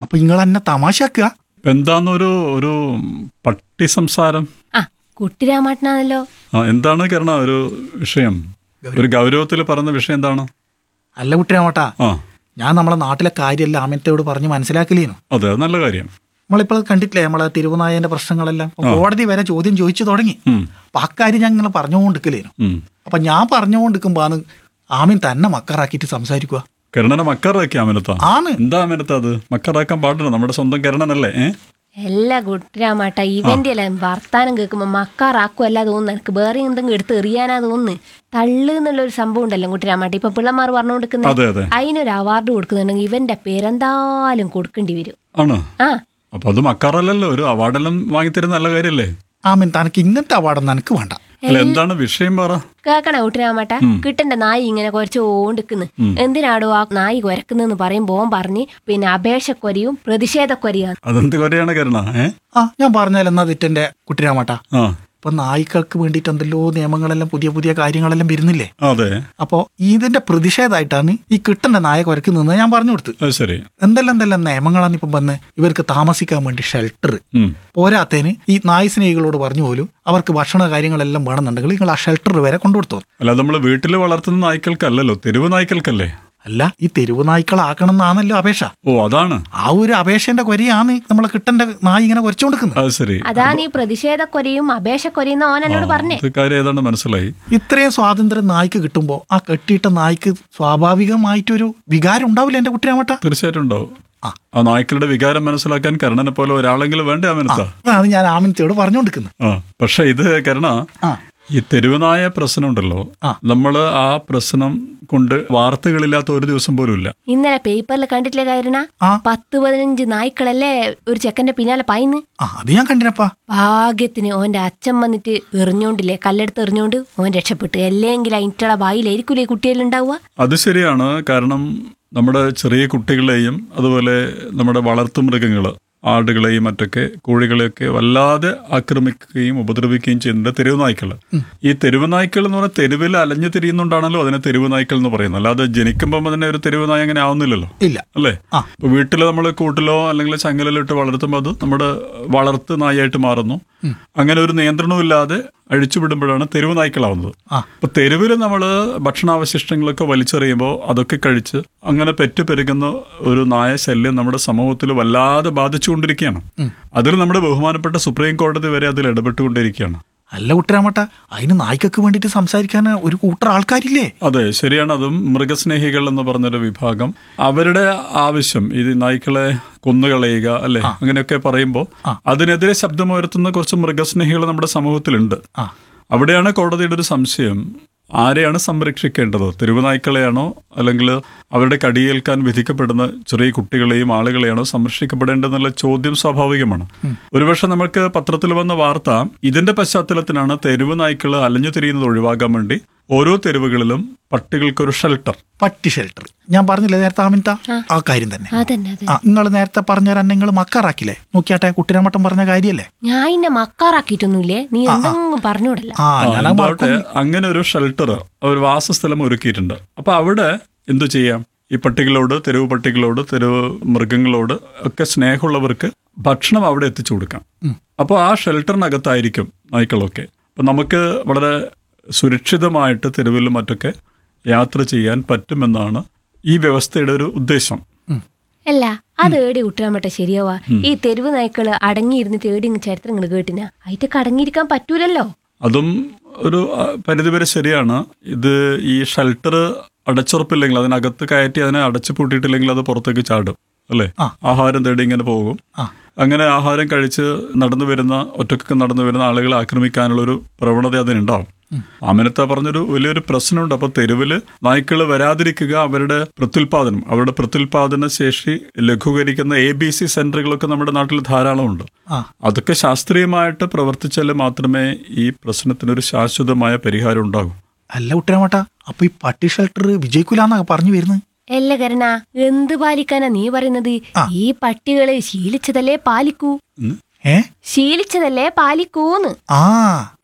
അപ്പൊ നിങ്ങൾ എന്നെ തമാശാക്കുക ഇപ്പൊ എന്താന്നൊരു ഒരു പട്ടി സംസാരം ആ കുട്ടിരാമാട്ടനാണല്ലോ ആ എന്താണ് കരണ ഒരു വിഷയം ഒരു ഗൗരവത്തിൽ പറഞ്ഞ വിഷയം എന്താണ് അല്ല കുട്ടിരാമട്ടാ ആ ഞാൻ നമ്മളെ നാട്ടിലെ കാര്യമല്ല ആമിനത്തോട് പറഞ്ഞ് മനസ്സിലാക്കില്ലേനു അതെ അത് നല്ല കാര്യം നമ്മളിപ്പോൾ കണ്ടിട്ടില്ലേ നമ്മളെ തിരുവനായന്റെ പ്രശ്നങ്ങളെല്ലാം ഇപ്പൊ കോടതി വരെ ചോദ്യം ചോദിച്ചു തുടങ്ങി ഉം, അപ്പൊ ആ കാര്യം ഞാൻ ഇങ്ങനെ പറഞ്ഞുകൊണ്ടിരിക്കലേനു ഉം. അപ്പൊ ഞാൻ പറഞ്ഞുകൊണ്ടിരിക്കുമ്പോണ് ആമീൻ തന്നെ മക്കറാക്കിയിട്ട് സംസാരിക്കുക കരുണനെ മക്കറാക്കി അമിനത്ത ആണ് എന്താ അമിനത്ത അത് മക്കറാക്കാൻ പാടില്ല നമ്മുടെ സ്വന്തം കരുണനല്ലേ ഏ എല്ലാ കുട്ടിരാമാട്ട ഇവന്റെ എല്ലാം വർത്താനം കേൾക്കുമ്പോ മക്കാറാക്കുമല്ല തോന്നുന്നു എനിക്ക് വേറെ എന്തെങ്കിലും എടുത്ത് എറിയാനാ തോന്നുന്നു തള്ളു എന്നുള്ള ഒരു സംഭവം ഉണ്ടല്ലോ കുട്ടിരാമാട്ട ഇപ്പൊ പിള്ളമാർ പറഞ്ഞു കൊടുക്കുന്നത് അതെ അതെ അതിനൊരു അവാർഡ് കൊടുക്കുന്നുണ്ടെങ്കിൽ ഇവന്റെ പേരെന്തായാലും കൊടുക്കേണ്ടി വരും ആണ് ആ അപ്പൊ അത് മക്കാറല്ലല്ലോ ഒരു അവാർഡെല്ലാം വാങ്ങിത്തരുന്ന നല്ല കാര്യല്ലേ ആമീൻ തനക്ക് ഇങ്ങനത്തെ അവാർഡൊന്നും എനിക്ക് വേണ്ട അല്ല എന്താണ് വിഷയം പറ കേക്കണ കുട്ടിരാമാട്ട കിട്ടണ്ട നായി ഇങ്ങനെ കുറച്ചോണ്ടിക്കുന്നു എന്തിനാടോ ആ നായി കുരക്കുന്നെന്ന് പറയുമ്പോ ഓൻ പറഞ്ഞ് പിന്നെ അപേക്ഷക്കൊരയും പ്രതിഷേധക്കൊരയാണ് അതെന്ത് കൊരയാണ് കരുണ ഏ ആ ഞാൻ പറഞ്ഞാൽ എന്നാ തെറ്റെന്റെ കുട്ടിരാമട്ടാ ആ ഇപ്പൊ നായ്ക്കൾക്ക് വേണ്ടിയിട്ട് എന്തെല്ലോ നിയമങ്ങളെല്ലാം പുതിയ പുതിയ കാര്യങ്ങളെല്ലാം വരുന്നില്ലേ അതെ അപ്പോ ഇതിന്റെ പ്രതിഷേധമായിട്ടാണ് ഈ കിട്ടേണ്ട നായ കുരക്കുന്നത് ഞാൻ പറഞ്ഞു കൊടുത്ത് അത് ശരി എന്തെല്ലാം എന്തെല്ലാം നിയമങ്ങളാണ് ഇപ്പം വന്ന് ഇവർക്ക് താമസിക്കാൻ വേണ്ടി ഷെൽട്ടർ ഉം പോരാത്തതിന് ഈ നായ് സ്നേഹികളോട് പറഞ്ഞു പോലും അവർക്ക് ഭക്ഷണ കാര്യങ്ങളെല്ലാം വേണമെന്നുണ്ടെങ്കിൽ നിങ്ങൾ ആ ഷെൽട്ടർ വരെ കൊണ്ടുകൊടുത്തു അല്ല നമ്മൾ വീട്ടിൽ വളർത്തുന്ന നായ്ക്കൾക്കല്ലല്ലോ തെരുവ് നായ്ക്കൾക്കല്ലേ അല്ല ഈ തെരുവ് നായ്ക്കളാക്കണം എന്നാണല്ലോ അപേക്ഷ ഓ അതാണ് ആ ഒരു അപേക്ഷന്റെ കൊരയാണ് നമ്മളെ കിട്ടേണ്ട നായ് ഇങ്ങനെ കുരച്ചുകൊടുക്കുന്നത് അത് ശരി അതാണ് ഈ പ്രതിഷേധക്കൊരയും അപേക്ഷക്കൊരയും എന്ന് ഓൻ എന്നോട് പറഞ്ഞേ ഇത് കാര്യം ഏതാണ്ട് മനസ്സിലായി ഇത്രയും സ്വാതന്ത്ര്യം നായ്ക്ക് കിട്ടുമ്പോൾ ആ കെട്ടിയിട്ട നായ്ക്ക് സ്വാഭാവികമായിട്ടൊരു വികാരം ഉണ്ടാവില്ല എന്റെ കുട്ടിരാമട്ട തീർച്ചയായിട്ടും ഉണ്ടാവും ആ. ആ നായ്ക്കളുടെ വികാരം മനസ്സിലാക്കാൻ കരുണനെ പോലെ ഒരാളെങ്കിലും വേണ്ടേ അമിനത്ത അതാണ് ഞാൻ ആമിനത്തോട് പറഞ്ഞുകൊണ്ടിരിക്കുന്നത് ആ പക്ഷെ ഇത് കരുണ ആ ഈ തെരുവുനായ പ്രശ്നം ഉണ്ടല്ലോ ആ. നമ്മൾ ആ പ്രശ്നം കൊണ്ട് വാർത്തകളില്ലാത്ത ഒരു ദിവസം പോലും ഇല്ല ഇന്നലെ പേപ്പറിൽ കണ്ടിട്ടില്ലേ കാരണ ആ. പത്ത് പതിനഞ്ച് നായ്ക്കളല്ലേ ഒരു ചെക്കന്റെ പിന്നാലെ പായിന്ന് ആ അത് ഞാൻ കണ്ടിനപ്പാ ഭാഗ്യത്തിന് ഓന്റെ അച്ഛൻ വന്നിട്ട് എറിഞ്ഞോണ്ടില്ലേ കല്ലെടുത്ത് എറിഞ്ഞോണ്ട് ഓൻ രക്ഷപ്പെട്ടു അല്ലെങ്കിൽ അതിൻ്റെ വായിലായിരിക്കൂലേ കുട്ടികളുണ്ടാവുക അത് ശരിയാണ് കാരണം നമ്മുടെ ചെറിയ കുട്ടികളെയും അതുപോലെ നമ്മുടെ വളർത്തുമൃഗങ്ങൾ ആടുകളെയും മറ്റൊക്കെ കോഴികളെയൊക്കെ വല്ലാതെ ആക്രമിക്കുകയും ഉപദ്രവിക്കുകയും ചെയ്യുന്നുണ്ട് തെരുവ് നായ്ക്കൾ ഈ തെരുവ് നായ്ക്കൾ എന്ന് പറഞ്ഞാൽ തെരുവിൽ അലഞ്ഞു തിരിയുന്നുണ്ടാണല്ലോ അതിനെ തെരുവ് നായ്ക്കൾ എന്ന് പറയുന്നത് അല്ലാതെ ജനിക്കുമ്പോൾ തന്നെ ഒരു തെരുവ് നായ അങ്ങനെ ആവുന്നില്ലല്ലോ ഇല്ല അല്ലേ ആ. ഇപ്പൊ വീട്ടിൽ നമ്മൾ കൂട്ടിലോ അല്ലെങ്കിൽ ചങ്ങലിലോ ഇട്ട് വളർത്തുമ്പോൾ അത് നമ്മുടെ വളർത്ത് നായായിട്ട് മാറുന്നു അങ്ങനെ ഒരു നിയന്ത്രണവും ഇല്ലാതെ അഴിച്ചുവിടുമ്പോഴാണ് തെരുവ് നായ്ക്കളാവുന്നത് ആ. അപ്പൊ തെരുവിൽ നമ്മൾ ഭക്ഷണാവശിഷ്ടങ്ങളൊക്കെ വലിച്ചെറിയുമ്പോൾ അതൊക്കെ കഴിച്ച് അങ്ങനെ പെറ്റു പെരുകുന്ന ഒരു നായ ശല്യം നമ്മുടെ സമൂഹത്തിൽ വല്ലാതെ ബാധിച്ചുകൊണ്ടിരിക്കുകയാണ് അതിൽ നമ്മുടെ ബഹുമാനപ്പെട്ട സുപ്രീം കോടതി വരെ അതിൽ ഇടപെട്ടുകൊണ്ടിരിക്കുകയാണ് അല്ല കുട്ടരാമട്ട അതിന് നായ്ക്കൾക്ക് വേണ്ടിയിട്ട് സംസാരിക്കാൻ ഒരു കൂട്ടർ ആൾക്കാരില്ലേ അതെ ശരിയാണ് അതും മൃഗസ്നേഹികൾ എന്ന് പറഞ്ഞൊരു വിഭാഗം അവരുടെ ആവശ്യം ഈ നായ്ക്കളെ കൊന്നുകളയുക അല്ലെ അങ്ങനെയൊക്കെ പറയുമ്പോൾ അതിനെതിരെ ശബ്ദമുയർത്തുന്ന കുറച്ച് മൃഗസ്നേഹികൾ നമ്മുടെ സമൂഹത്തിലുണ്ട് ആ. അവിടെയാണ് കോടതിയുടെ ഒരു സംശയം ആരെയാണ് സംരക്ഷിക്കേണ്ടത് തെരുവ് നായ്ക്കളെയാണോ അല്ലെങ്കിൽ അവരുടെ കടിയേൽക്കാൻ വിധിക്കപ്പെടുന്ന ചെറിയ കുട്ടികളെയും ആളുകളെയാണോ സംരക്ഷിക്കപ്പെടേണ്ടതെന്നുള്ള ചോദ്യം സ്വാഭാവികമാണ് ഒരുപക്ഷെ നമുക്ക് പത്രത്തിൽ വന്ന വാർത്ത ഇതിന്റെ പശ്ചാത്തലത്തിലാണ് തെരുവ് നായ്ക്കൾ അലഞ്ഞു തിരിയുന്നത് ഒഴിവാക്കാൻ വേണ്ടി ഓരോ തെരുവുകളിലും പട്ടികൾക്കൊരു ഷെൽട്ടർ പട്ടി ഷെൽട്ടർ ഞാൻ പറഞ്ഞില്ലേ നേരത്തെ ആമിൻത ആ കാര്യം തന്നെ അതന്നെ അതെ ആ നിങ്ങൾ നേരത്തെ പറഞ്ഞുതരാൻ നിങ്ങൾ മക്കാറാക്കില്ലേ നോക്കിയാട്ടെ കുട്ടിരാമട്ടം പറഞ്ഞ കാര്യല്ലേ ഞാൻ ഇന്നെ മക്കാറാക്കിയിട്ടൊന്നുമില്ലേ നീ എന്തെങ്കിലും പറഞ്ഞൂടല്ല ആ ഞാൻ ആ എന്താവട്ടെ അങ്ങനെ ഒരു ഷെൽട്ടർ ഒരു വാസസ്ഥലം ഒരുക്കിയിട്ടുണ്ട് അപ്പൊ അവിടെ എന്തു ചെയ്യാം ഈ പട്ടികളോട് തെരുവ് പട്ടികളോട് തെരുവ് മൃഗങ്ങളോട് ഒക്കെ സ്നേഹമുള്ളവർക്ക് ഭക്ഷണം അവിടെ എത്തിച്ചു കൊടുക്കാം അപ്പോൾ ആ ഷെൽട്ടറിനകത്തായിരിക്കും നായ്ക്കളൊക്കെ അപ്പൊ നമുക്ക് വളരെ സുരക്ഷിതമായിട്ട് തെരുവിലും മറ്റൊക്കെ യാത്ര ചെയ്യാൻ പറ്റുമെന്നാണ് ഈ വ്യവസ്ഥയുടെ ഒരു ഉദ്ദേശം അല്ല അത് ഏടി കുട്ടിയാമട്ടെ ശരിയാവാ ഈ തെരുവ് നായ്ക്കള് അടങ്ങിയിരുന്നിട്ട് ഏടി ചരിത്രങ്ങൾ കേട്ടിനാ അതിറ്റൊക്കെ അടങ്ങിയിരിക്കാൻ പറ്റൂലല്ലോ അതും ഒരു ആ, പരിധിവരെ ശരിയാണ് ഇത് ഈ ഷെൽട്ടർ അടച്ചുറപ്പില്ലെങ്കിൽ അതിനകത്ത് കയറ്റി അതിനെ അടച്ചു പൂട്ടിയിട്ടില്ലെങ്കിൽ അത് പുറത്തേക്ക് ചാടും അല്ലേ ആ. ആഹാരം തേടി ഇങ്ങനെ പോകും ആ. അങ്ങനെ ആഹാരം കഴിച്ച് നടന്നു വരുന്ന ഒറ്റക്കൊക്കെ നടന്നു വരുന്ന ആളുകളെ ആക്രമിക്കാനുള്ള ഒരു പ്രവണത അതിനുണ്ടാവും അമിനത്ത പറഞ്ഞൊരു വലിയൊരു പ്രശ്നമുണ്ട് അപ്പൊ തെരുവില് നായ്ക്കൾ വരാതിരിക്കുക അവരുടെ പ്രത്യുൽപാദനം അവരുടെ പ്രത്യുൽപാദന ശേഷി ലഘൂകരിക്കുന്ന എ ബി സി സെന്ററുകളൊക്കെ നമ്മുടെ നാട്ടിൽ ധാരാളമുണ്ട് ആ അതൊക്കെ ശാസ്ത്രീയമായിട്ട് പ്രവർത്തിച്ചാൽ മാത്രമേ ഈ പ്രശ്നത്തിനൊരു ശാശ്വതമായ പരിഹാരം ഉണ്ടാകൂ അല്ല കുട്ടിരാമട്ട അപ്പൊ ഈ പട്ടി ഷെൽട്ടർ വിജയിക്കൂലെന്നാ പറഞ്ഞു വരുന്നത് അല്ല കരണ എന്ത് പാലിക്കാനാ നീ പറയുന്നത് ഈ പട്ടികള് ശീലിച്ചതല്ലേ പാലിക്കൂ ഏ ശീലിച്ചതല്ലേ പാലിക്കൂന്ന് ആ